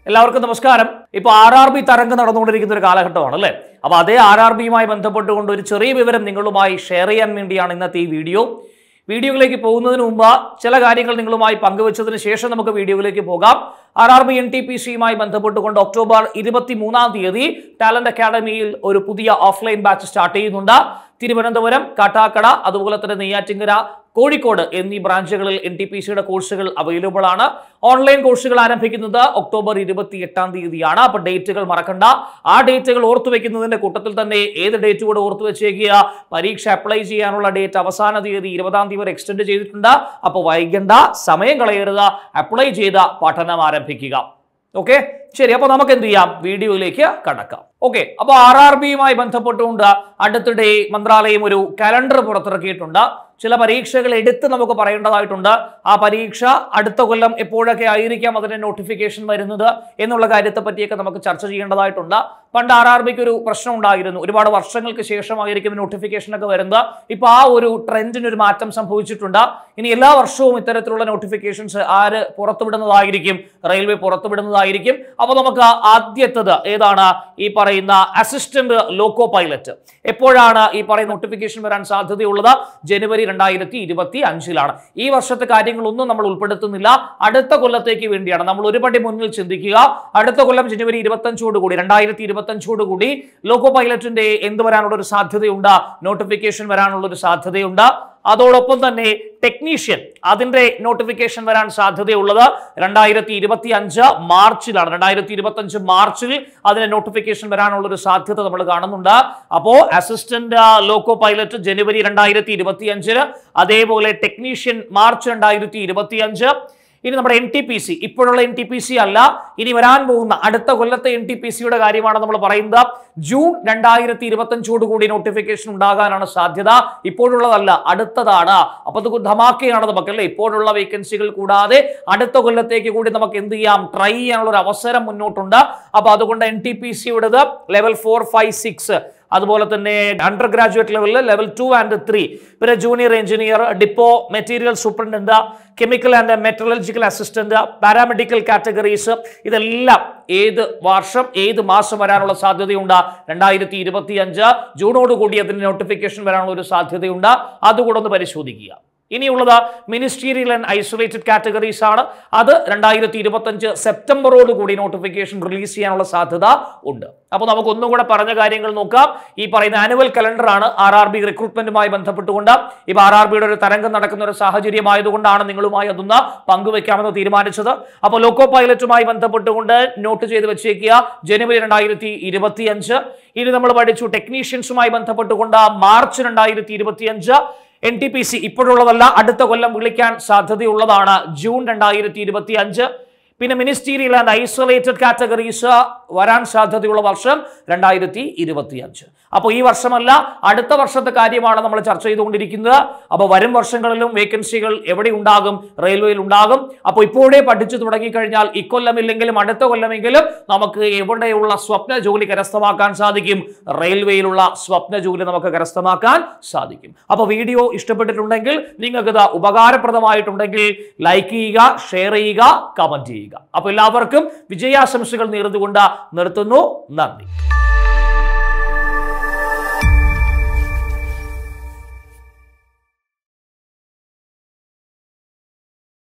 എല്ലാവർക്കും നമസ്കാരം ഇപ്പൊ ആർ ആർ ബി തരംഗം നടന്നുകൊണ്ടിരിക്കുന്ന ഒരു കാലഘട്ടമാണ് അല്ലേ അപ്പൊ അതേ ആർ ആർ ബിയുമായി ബന്ധപ്പെട്ടുകൊണ്ട് ഒരു ചെറിയ വിവരം നിങ്ങളുമായി ഷെയർ ചെയ്യാൻ വേണ്ടിയാണ് ഇന്നത്തെ ഈ വീഡിയോ വീഡിയോയിലേക്ക് പോകുന്നതിന് മുമ്പ് ചില കാര്യങ്ങൾ നിങ്ങളുമായി പങ്കുവച്ചതിന് ശേഷം നമുക്ക് വീഡിയോയിലേക്ക് പോകാം R R B N T P സിയുമായി ബന്ധപ്പെട്ടുകൊണ്ട് ഒക്ടോബർ ഇരുപത്തി മൂന്നാം തീയതി ടാലന്റ് അക്കാഡമിയിൽ ഒരു പുതിയ ഓഫ്ലൈൻ ബാച്ച് സ്റ്റാർട്ട് ചെയ്യുന്നുണ്ട് തിരുവനന്തപുരം കാട്ടാക്കട അതുപോലെ തന്നെ നെയ്യാറ്റിങ്കര കോഴിക്കോട് എന്നീ ബ്രാഞ്ചുകളിൽ എൻ ടി പി സിയുടെ കോഴ്സുകൾ അവൈലബിൾ ആണ് ഓൺലൈൻ കോഴ്സുകൾ ആരംഭിക്കുന്നത് ഒക്ടോബർ ഇരുപത്തി എട്ടാം തീയതിയാണ് അപ്പൊ ഡേറ്റുകൾ മറക്കണ്ട ആ ഡേറ്റുകൾ ഓർത്തു വെക്കുന്നതിന്റെ കൂട്ടത്തിൽ തന്നെ ഏത് ഡേറ്റ് കൂടെ ഓർത്തു വെച്ചേക്കുക പരീക്ഷ അപ്ലൈ ചെയ്യാനുള്ള ഡേറ്റ് അവസാന തീയതി ഇരുപതാം തീയതി വരെ എക്സ്റ്റെൻഡ് ചെയ്തിട്ടുണ്ട് അപ്പോൾ വൈകണ്ട സമയം കളയരുത് അപ്ലൈ ചെയ്ത പഠനം ആരംഭിക്കുക ഓക്കെ ശരി അപ്പൊ നമുക്ക് എന്ത് ചെയ്യാം വീഡിയോയിലേക്ക് കടക്കാം ഓക്കെ അപ്പൊ ആർ ആർ ബിയുമായി ബന്ധപ്പെട്ടുകൊണ്ട് അടുത്തിടെ മന്ത്രാലയം ഒരു കലണ്ടർ പുറത്തിറക്കിയിട്ടുണ്ട് ചില പരീക്ഷകൾ എടുത്ത് നമുക്ക് പറയേണ്ടതായിട്ടുണ്ട് ആ പരീക്ഷ അടുത്ത കൊല്ലം എപ്പോഴൊക്കെ ആയിരിക്കാം അതിന്റെ നോട്ടിഫിക്കേഷൻ വരുന്നത് എന്നുള്ള കാര്യത്തെ പറ്റിയൊക്കെ നമുക്ക് ചർച്ച ചെയ്യേണ്ടതായിട്ടുണ്ട് പണ്ട് ആർ ആർ ബിക്ക് ഒരു പ്രശ്നം ഉണ്ടായിരുന്നു ഒരുപാട് വർഷങ്ങൾക്ക് ശേഷമായിരിക്കും നോട്ടിഫിക്കേഷൻ ഒക്കെ വരുന്നത് ഇപ്പൊ ആ ഒരു ട്രെൻഡിന് ഒരു മാറ്റം സംഭവിച്ചിട്ടുണ്ട് ഇനി എല്ലാ വർഷവും ഇത്തരത്തിലുള്ള നോട്ടിഫിക്കേഷൻസ് ആര് പുറത്തുവിടുന്നതായിരിക്കും റെയിൽവേ പുറത്തുവിടുന്നതായിരിക്കും അപ്പൊ നമുക്ക് ആദ്യത്തത് ഏതാണ് ഈ പറയുന്ന അസിസ്റ്റന്റ് ലോക്കോ പൈലറ്റ് എപ്പോഴാണ് ഈ പറയുന്ന നോട്ടിഫിക്കേഷൻ വരാൻ സാധ്യതയുള്ളത് ജനുവരി രണ്ടായിരത്തി ഇരുപത്തി അഞ്ചിലാണ് ഈ വർഷത്തെ കാര്യങ്ങളൊന്നും നമ്മൾ ഉൾപ്പെടുത്തുന്നില്ല അടുത്ത കൊല്ലത്തേക്ക് വേണ്ടിയാണ് നമ്മൾ ഒരു പടി മുന്നിൽ ചിന്തിക്കുക അടുത്ത കൊല്ലം ജനുവരി ഇരുപത്തഞ്ചോട് കൂടി രണ്ടായിരത്തി ഇരുപത്തഞ്ചോട് കൂടി ലോക്കോ പൈലറ്റിന്റെ എന്ത് വരാനുള്ള ഒരു സാധ്യതയുണ്ട് നോട്ടിഫിക്കേഷൻ വരാനുള്ള ഒരു സാധ്യതയുണ്ട് അതോടൊപ്പം തന്നെ ടെക്നീഷ്യൻ അതിന്റെ നോട്ടിഫിക്കേഷൻ വരാൻ സാധ്യതയുള്ളത് രണ്ടായിരത്തി ഇരുപത്തി അഞ്ച് മാർച്ചിലാണ് രണ്ടായിരത്തി ഇരുപത്തി അഞ്ച് മാർച്ചിൽ അതിന്റെ നോട്ടിഫിക്കേഷൻ വരാനുള്ള ഒരു സാധ്യത നമ്മൾ കാണുന്നുണ്ട് അപ്പോ അസിസ്റ്റന്റ് ലോക്കോ പൈലറ്റ് ജനുവരി രണ്ടായിരത്തി ഇരുപത്തി അഞ്ചിന് അതേപോലെ ടെക്നീഷ്യൻ മാർച്ച് രണ്ടായിരത്തി ഇരുപത്തി അഞ്ച് ഇനി നമ്മുടെ എൻ ടി പി സി ഇപ്പോഴുള്ള എൻ ടി പി സി അല്ല ഇനി വരാൻ പോകുന്ന അടുത്ത കൊല്ലത്തെ എൻ ടി പി സിയുടെ കാര്യമാണ് നമ്മൾ പറയുന്നത് ജൂൺ രണ്ടായിരത്തി ഇരുപത്തഞ്ചോട് കൂടി നോട്ടിഫിക്കേഷൻ ഉണ്ടാകാനാണ് സാധ്യത ഇപ്പോഴുള്ളതല്ല അടുത്തതാണ് അപ്പൊ അത് ധമാക്കയാണ് നമുക്ക് അല്ലേ ഇപ്പോഴുള്ള വേക്കൻസികൾ കൂടാതെ അടുത്ത കൊല്ലത്തേക്ക് കൂടി നമുക്ക് എന്ത് ചെയ്യാം ട്രൈ ചെയ്യാനുള്ള ഒരു അവസരം മുന്നോട്ടുണ്ട് അപ്പൊ അതുകൊണ്ട് എൻ ടി പി സിയുടേത് ലെവൽ ഫോർ ഫൈവ് സിക്സ് അതുപോലെ തന്നെ അണ്ടർ ഗ്രാജുവേറ്റ് ലെവലിൽ ലെവൽ ടു ആൻഡ് ത്രീ പിന്നെ junior engineer depot material superintendent chemical and metallurgical assistant paramedical categories ഇതെല്ലാം ഏത് വർഷം ഏത് മാസം വരാനുള്ള സാധ്യതയുണ്ട് രണ്ടായിരത്തി ഇരുപത്തി അഞ്ച് ജൂണോടുകൂടി അതിന് നോട്ടിഫിക്കേഷൻ വരാനുള്ള ഒരു സാധ്യതയുണ്ട് അതുകൂടെ ഒന്ന് പരിശോധിക്കുക ഇനിയുള്ളത് മിനിസ്റ്റീരിയൽ ആൻഡ് ഐസൊലേറ്റഡ് കാറ്റഗറീസ് ആണ് അത് രണ്ടായിരത്തി ഇരുപത്തഞ്ച് സെപ്റ്റംബറോട് കൂടി നോട്ടിഫിക്കേഷൻ റിലീസ് ചെയ്യാനുള്ള സാധ്യത ഉണ്ട് അപ്പോൾ നമുക്ക് ഒന്നും കൂടെ പറഞ്ഞ കാര്യങ്ങൾ നോക്കാം ഈ പറയുന്ന ആനുവൽ കലണ്ടർ ആണ് ആർ ആർ ബി റിക്രൂട്ട്മെന്റുമായി ബന്ധപ്പെട്ടുകൊണ്ട് ഇപ്പൊ ആർ ആർ ബിയുടെ ഒരു തരംഗം നടക്കുന്ന ഒരു സാഹചര്യമായതുകൊണ്ടാണ് നിങ്ങളുമായി അതൊന്ന് പങ്കുവെക്കാമെന്ന് തീരുമാനിച്ചത് അപ്പോൾ ലോക്കോ പൈലറ്റുമായി ബന്ധപ്പെട്ടുകൊണ്ട് നോട്ട് ചെയ്ത് വെച്ചേക്കുക ജനുവരി രണ്ടായിരത്തി ഇരുപത്തി അഞ്ച് ഇനി നമ്മൾ പഠിച്ചു ടെക്നീഷ്യൻസുമായി ബന്ധപ്പെട്ടുകൊണ്ട് മാർച്ച് രണ്ടായിരത്തി ഇരുപത്തി അഞ്ച് എൻ ടി പി സി ഇപ്പോഴുള്ളതല്ല അടുത്ത കൊല്ലം വിളിക്കാൻ സാധ്യതയുള്ളതാണ് ജൂൺ രണ്ടായിരത്തി ഇരുപത്തി അഞ്ച് പിന്നെ മിനിസ്റ്റീരിയൽ ആൻഡ് ഐസൊലേറ്റഡ് കാറ്റഗറീസ് വരാൻ സാധ്യതയുള്ള വർഷം രണ്ടായിരത്തി ഇരുപത്തി അഞ്ച് അപ്പോൾ ഈ വർഷമല്ല അടുത്ത വർഷത്തെ കാര്യമാണ് നമ്മൾ ചർച്ച ചെയ്തുകൊണ്ടിരിക്കുന്നത് അപ്പോൾ വരും വർഷങ്ങളിലും വേക്കൻസികൾ എവിടെ ഉണ്ടാകും റെയിൽവേയിൽ ഉണ്ടാകും അപ്പോൾ ഇപ്പോഴേ പഠിച്ചു തുടങ്ങിക്കഴിഞ്ഞാൽ ഇക്കൊല്ലമില്ലെങ്കിലും അടുത്ത കൊല്ലമെങ്കിലും നമുക്ക് എവിടെയുള്ള സ്വപ്ന ജോലി കരസ്ഥമാക്കാൻ സാധിക്കും റെയിൽവേയിലുള്ള സ്വപ്ന ജോലി നമുക്ക് കരസ്ഥമാക്കാൻ സാധിക്കും അപ്പോൾ വീഡിയോ ഇഷ്ടപ്പെട്ടിട്ടുണ്ടെങ്കിൽ നിങ്ങൾക്ക് ഇത് ഉപകാരപ്രദമായിട്ടുണ്ടെങ്കിൽ ലൈക്ക് ചെയ്യുക ഷെയർ ചെയ്യുക കമന്റ് ചെയ്യുക അപ്പോൾ എല്ലാവർക്കും വിജയാശംസകൾ നേർന്നുകൊണ്ട് നിർത്തുന്നു നന്ദി